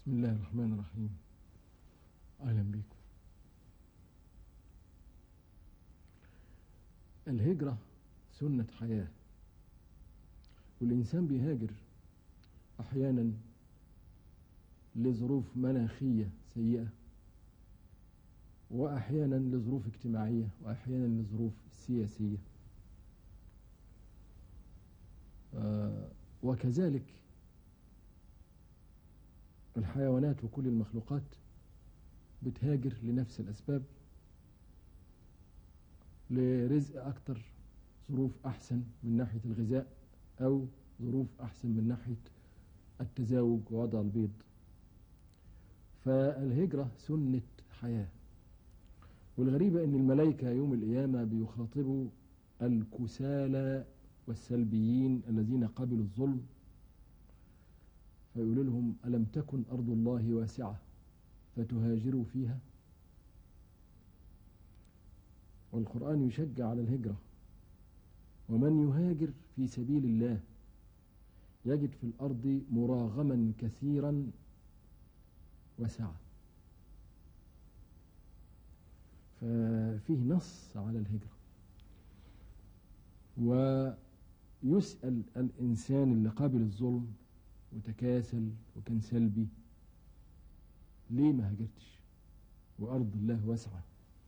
بسم الله الرحمن الرحيم أهلا بكم الهجرة سنة حياة والإنسان بيهاجر أحيانا لظروف مناخية سيئة وأحيانا لظروف اجتماعية وأحيانا لظروف سياسية آه، وكذلك الحيوانات وكل المخلوقات بتهاجر لنفس الأسباب لرزق أكتر ظروف أحسن من ناحية الغذاء أو ظروف أحسن من ناحية التزاوج ووضع البيض فالهجرة سنة حياة والغريبة أن الملائكة يوم القيامة بيخاطبوا الكسالى والسلبيين الذين قبلوا الظلم فيقول لهم ألم تكن أرض الله واسعة فتهاجروا فيها والقرآن يشجع على الهجرة ومن يهاجر في سبيل الله يجد في الأرض مراغما كثيرا وسعة ففيه نص على الهجرة ويسأل الإنسان اللي قابل الظلم وتكاسل وكان سلبي ليه ما هاجرتش وأرض الله واسعة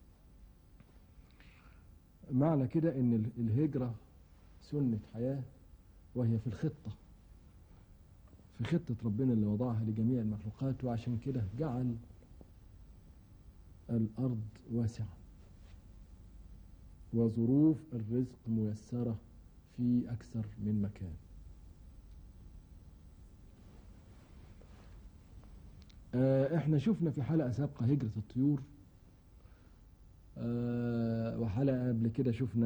معنى كده ان الهجرة سنة حياة وهي في الخطة في خطة ربنا اللي وضعها لجميع المخلوقات وعشان كده جعل الأرض واسعة وظروف الرزق ميسرة في أكثر من مكان احنا شفنا في حلقة سابقة هجرة الطيور أه وحلقة قبل كده شفنا